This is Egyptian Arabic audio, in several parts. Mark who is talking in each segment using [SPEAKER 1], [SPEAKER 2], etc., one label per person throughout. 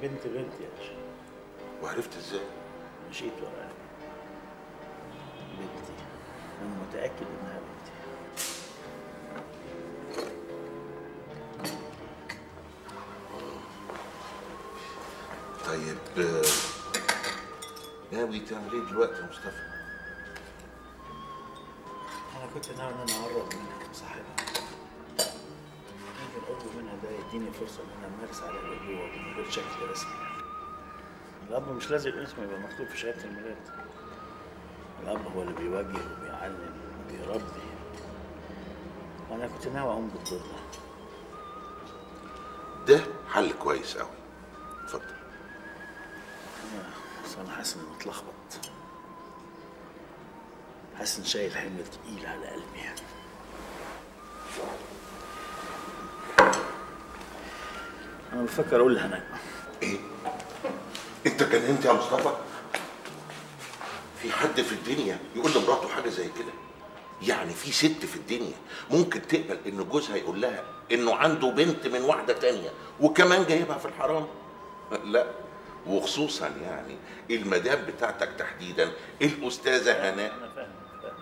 [SPEAKER 1] بنت بنت يا باشا
[SPEAKER 2] وعرفت ازاي
[SPEAKER 1] مشيت وراها بنتي انا متاكد انها بنتي
[SPEAKER 2] طيب آه، ناوي تعمل ايه دلوقتي يا مصطفى
[SPEAKER 1] انا كنت ناوي ان انا اقرب منها وصاحبها يمكن القرب منها ده يديني فرصه ان انا امارس عليها الابوه من غير شكل رسمي الاب مش لازم اسمه يبقى مكتوب في شهاده الميلاد الاب هو اللي بيوجه وبيعلم وبيربي وانا كنت ناوي اقوم بالدور ده
[SPEAKER 2] ده حل كويس قوي اتفضل
[SPEAKER 1] بس انا حاسس اني متلخبط حاسس اني شايل حمل تقيل على قلبي انا بفكر اقول لهناء
[SPEAKER 2] ايه انت جننت يا مصطفى في حد في الدنيا يقول لمراته حاجه زي كده يعني في ست في الدنيا ممكن تقبل ان جوزها يقول لها انه عنده بنت من واحده تانية وكمان جايبها في الحرام لا وخصوصا يعني المدام بتاعتك تحديدا الاستاذه هناء
[SPEAKER 1] انا فاهم فاهم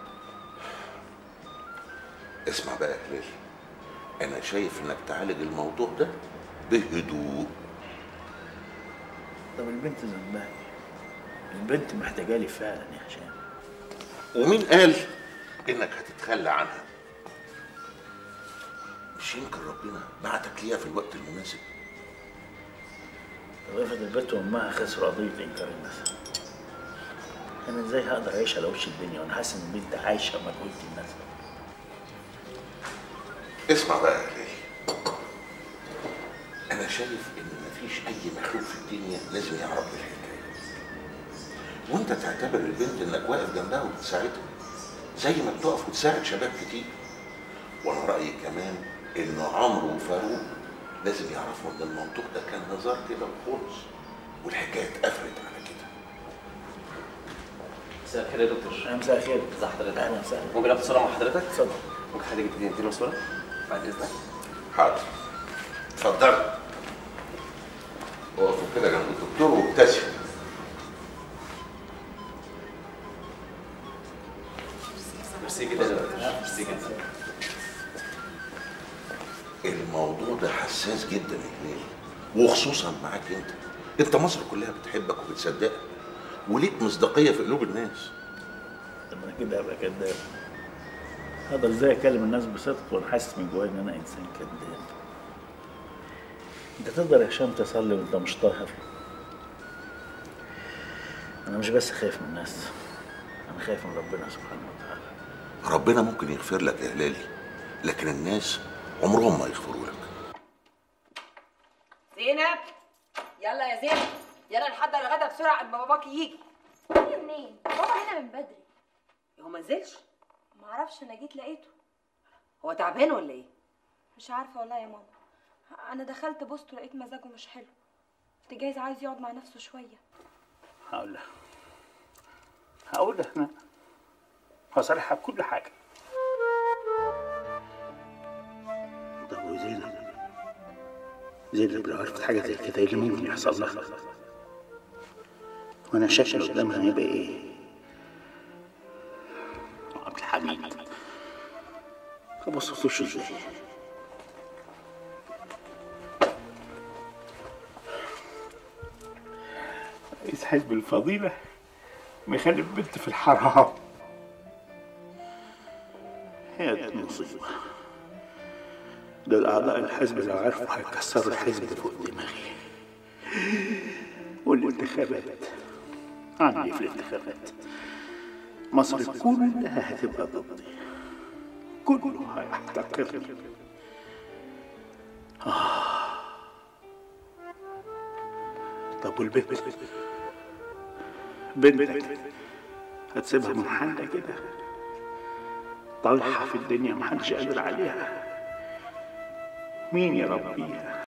[SPEAKER 2] اسمع بقى يا هلال انا شايف انك تعالج الموضوع ده بهدوء
[SPEAKER 1] طب البنت ذنبها ايه؟ البنت محتاجه لي فعلا يا هشام
[SPEAKER 2] ومين قال انك هتتخلى عنها مش يمكن ربنا بعتك ليها في الوقت المناسب
[SPEAKER 1] طب افرض البنت وامها خسروا قضيه انكار النسب انا ازاي هقدر اعيش على وش الدنيا وانا حاسس ان البنت عايشه مجهوله النسب
[SPEAKER 2] اسمع بقى يا هلال انا شايف ان مفيش اي مخلوق في الدنيا لازم يعرف بالحكايه وانت تعتبر البنت انك واقف جنبها وبتساعدها زي ما بتقف وتساعد شباب كتير وانا رايي كمان ان عمرو وفاروق لازم يعرفوا ان الموضوع ده كان هزار كده وخلص والحكايه اتقفلت على كده
[SPEAKER 3] مساء الخير يا دكتور
[SPEAKER 1] اهلا مساء الخير
[SPEAKER 3] ازي حضرتك
[SPEAKER 1] اهلا وسهلا
[SPEAKER 3] ممكن اخد صوره مع حضرتك
[SPEAKER 1] اتفضل
[SPEAKER 3] ممكن حضرتك تديني تديني صوره بعد اذنك
[SPEAKER 2] حاضر اتفضل اقفوا كده جنب الدكتور وابتسموا
[SPEAKER 3] ميرسي جدا يا دكتور ميرسي جدا
[SPEAKER 2] الموضوع ده حساس جدا يا هلال وخصوصا معاك انت انت مصر كلها بتحبك وبتصدقك وليك مصداقيه في قلوب الناس
[SPEAKER 1] طب انا كده ابقى كداب هقدر ازاي اكلم الناس بصدق وانا حاسس من جوايا ان انا انسان كذاب انت تقدر يا هشام تصلي وانت مش طاهر انا مش بس خايف من الناس انا خايف من ربنا سبحانه وتعالى
[SPEAKER 2] ربنا ممكن يغفر لك يا هلالي لكن الناس عمرهم ما يغفروا لك
[SPEAKER 4] زينب يلا يا زينب يلا نحضر الغدا بسرعه قبل ما باباك يجي
[SPEAKER 5] جاي منين؟ بابا هنا من بدري
[SPEAKER 4] هو ما نزلش
[SPEAKER 5] معرفش انا جيت لقيته
[SPEAKER 4] هو تعبان ولا ايه
[SPEAKER 5] مش عارفه والله يا ماما انا دخلت بوسته لقيت مزاجه مش حلو قلت جايز عايز يقعد مع نفسه شويه
[SPEAKER 1] هقول لها هقول لها انا هصالحها بكل حاجه طب وزينب زينب لو عرفت حاجه زي كده ايه اللي ممكن يحصل لها وانا شكل قدامها هيبقى ايه عبد الحميد ابص في وشه ازاي رئيس حزب الفضيلة مخلف بنت في الحرام هي دي مصيبة دول أعضاء الحزب لو عرفوا هيكسروا الحزب فوق دماغي والانتخابات عندي في الانتخابات مصر كلها هتبقى ضدي كله هيحتقرني طب والبنت بنتك هتسيبها منحنة كده طالعة في الدنيا محدش قادر عليها مين يربيها